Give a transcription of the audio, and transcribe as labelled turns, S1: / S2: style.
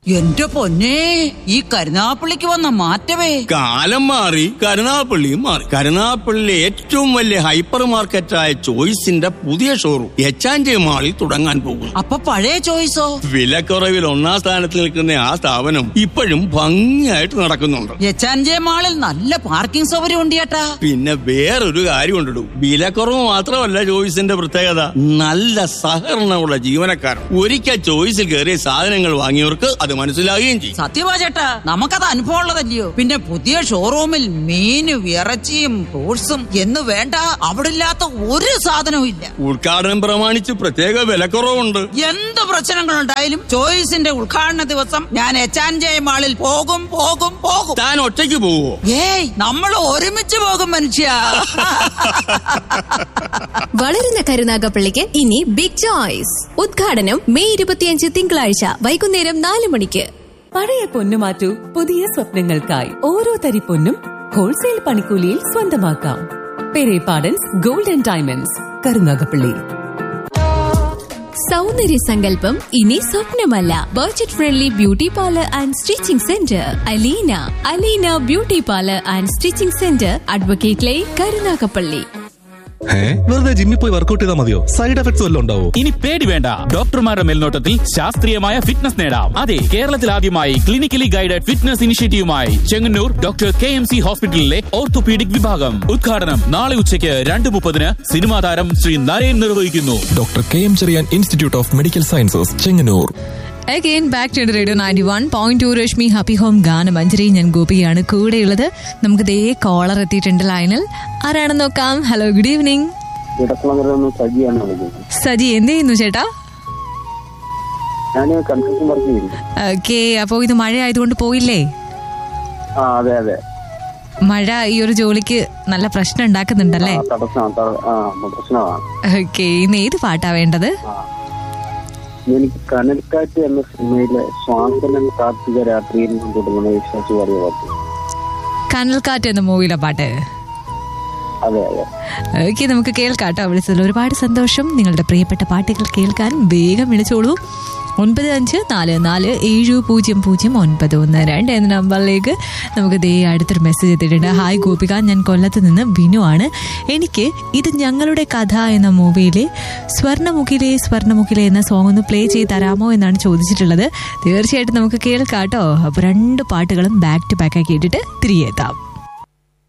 S1: എന്റെ പൊന്നെ ഈ കരുനാപ്പള്ളിക്ക് വന്ന മാറ്റമേ
S2: കാലം മാറി കരുനാപ്പള്ളിയും മാറി കരുനാപ്പള്ളിയിലെ ഏറ്റവും വലിയ ഹൈപ്പർ മാർക്കറ്റായ ചോയ്സിന്റെ പുതിയ ഷോറൂം എച്ചാഞ്ചി മാളിൽ തുടങ്ങാൻ പോകുന്നു
S1: അപ്പൊ പഴയ ചോയ്സോ
S2: വിലക്കുറവിൽ ഒന്നാം സ്ഥാനത്ത് നിൽക്കുന്ന ആ സ്ഥാപനം ഇപ്പോഴും ഭംഗിയായിട്ട് നടക്കുന്നുണ്ട്
S1: എച്ചാൻജെ മാളിൽ നല്ല പാർക്കിംഗ് സൗകര്യം ഉണ്ട് ചേട്ടാ
S2: പിന്നെ വേറൊരു കാര്യം ഉണ്ടിടും വിലക്കുറവ് മാത്രമല്ല ചോയ്സിന്റെ പ്രത്യേകത നല്ല സഹകരണമുള്ള ജീവനക്കാർ ഒരിക്കൽ ചോയ്സിൽ കയറിയ സാധനങ്ങൾ വാങ്ങിയവർക്ക് അത് മനസ്സിലാകുകയും ചെയ്യും
S1: സത്യവാ ചേട്ടാ നമുക്കത് അനുഭവം ഉള്ളതല്ലയോ പിന്നെ പുതിയ ഷോറൂമിൽ മീനും ഇറച്ചിയും ഫ്രൂട്ട്സും എന്ന് വേണ്ട അവിടെ ഇല്ലാത്ത ഒരു സാധനവും ഇല്ല
S2: ഉദ്ഘാടനം പ്രമാണിച്ച് പ്രത്യേക വിലക്കുറവുണ്ട്
S1: എന്ത് പ്രശ്നങ്ങളുണ്ടായാലും ചോയ്സിന്റെ ഉദ്ഘാടന ദിവസം ഞാൻ എച്ചാൻജെ മാളിൽ പോകും പോകും പോകും
S2: താൻ ഒറ്റയ്ക്ക് പോവോ
S1: ഏയ് നമ്മൾ ഒരുമിച്ച് പോകും മനുഷ്യ
S3: വളരുന്ന കരുനാഗപ്പള്ളിക്ക് ഇനി ബിഗ് ചോയ്സ് ഉദ്ഘാടനം മെയ് ഇരുപത്തിയഞ്ച് തിങ്കളാഴ്ച വൈകുന്നേരം നാല് മണിക്ക്
S4: പഴയ പൊന്നു മാറ്റൂ പുതിയ സ്വപ്നങ്ങൾക്കായി ഓരോ തരി പൊന്നും ഹോൾസെയിൽ പണിക്കൂലിയിൽ സ്വന്തമാക്കാം Perepadans gold and diamonds Karunagappally
S3: സൗന്ദര്യ സങ്കല്പം ഇനി സ്വപ്നമല്ല budget friendly beauty parlour and stitching centre Aleena Aleena beauty parlour and stitching centre advocate line Karunagappally
S5: ഏ വെറുതെ ജിമ്മിൽ പോയി വർക്കൗട്ട് ചെയ്താൽ മതിയോ സൈഡ് എഫക്ട്സ് വല്ലതും ഉണ്ടാവോ
S6: ഇനി പേടി വേണ്ട ഡോക്ടർമാരുടെ മേൽനോട്ടത്തിൽ ശാസ്ത്രീയമായ ഫിറ്റ്നസ് നേടാം അതെ കേരളത്തിൽ ആദ്യമായി ക്ലിനിക്കലി ഗൈഡഡ് ഫിറ്റ്നസ് ഇനിഷ്യേറ്റീവുമായി Chengannur doctor K M C ഹോസ്പിറ്റലിലെ ഓർത്തോപീഡിക് വിഭാഗം ഉദ്ഘാടനം നാളെ ഉച്ചയ്ക്ക് രണ്ട് മുപ്പതിന് സിനിമാ താരം ശ്രീ നരേൻ നിർവഹിക്കുന്നു
S7: doctor K M Cherian institute of medical sciences Chengannur
S8: again back to radio ninety one point two Rashmi happy home ഗാനം മഞ്ജരി ഞാൻ ഗോപിയാണ് കൂടെയുള്ളത് നമുക്ക് ദേ കോളർ എത്തിയിട്ടുണ്ട് ലൈനിൽ ആരാണെന്ന് നോക്കാം ഹലോ ഗുഡ് ഈവനിങ്
S9: ഇടക്കുളങ്ങര സജിയാണ് വിളിക്കുന്നത്
S8: സജി എന്ത് ചെയ്യുന്നു ചേട്ടാ
S9: ഞാൻ കൺസ്ട്രക്ഷൻ വർക്ക് ചെയ്യുന്നു
S8: ഓക്കെ അപ്പോൾ ഇത് മഴ ആയതുകൊണ്ട് പോയില്ലേ
S9: ആ അതെ അതെ
S8: മഴ ഈ ഒരു ജോലിക്ക് നല്ല പ്രശ്നം ഉണ്ടാക്കുന്നുണ്ടല്ലേ
S9: ആ, തടസ്സം ത- ആ പ്രശ്നമാണ്
S8: ഓക്കെ ഇന്ന് ഏത് പാട്ടാ വേണ്ടത്
S9: ആ എനിക്ക് കനൽക്കാറ്റ് എന്ന സിനിമയിലെ സ്വാതന്ത്ര്യം കാർത്തിക രാത്രിയിൽ നിന്ന് തുടങ്ങുന്ന വിശ്വാസി പാടിയ പാട്ട്
S8: കനൽക്കാറ്റ് എന്ന മൂവിയിലെ പാട്ട്
S9: അതെ അതെ
S8: ഓക്കെ നമുക്ക് കേൾക്കാട്ടോ വിളിച്ചതിൽ ഒരുപാട് സന്തോഷം നിങ്ങളുടെ പ്രിയപ്പെട്ട പാട്ടുകൾ കേൾക്കാൻ വേഗം വിളിച്ചോളൂ ഒൻപത് അഞ്ച് നാല് നാല് ഏഴ് പൂജ്യം പൂജ്യം ഒൻപത് ഒന്ന് രണ്ട് എന്ന നമ്പറിലേക്ക് നമുക്ക് ദേ അടുത്തൊരു മെസ്സേജ് എത്തിയിട്ടുണ്ട് ഹായ് ഗോപിക ഞാൻ കൊല്ലത്ത് നിന്ന് ബിനു ആണ് എനിക്ക് ഇത് ഞങ്ങളുടെ കഥ എന്ന മൂവിയിലെ സ്വർണ്ണമുഖിലെ സ്വർണ്ണമുഖിലെ എന്ന സോങ് ഒന്ന് പ്ലേ ചെയ്ത് തരാമോ എന്നാണ് ചോദിച്ചിട്ടുള്ളത് തീർച്ചയായിട്ടും നമുക്ക് കേൾക്കാട്ടോ അപ്പോൾ രണ്ട് പാട്ടുകളും ബാക്ക് ടു ബാക്ക് ആക്കി ഇട്ടിട്ട് തിരികെ എത്താം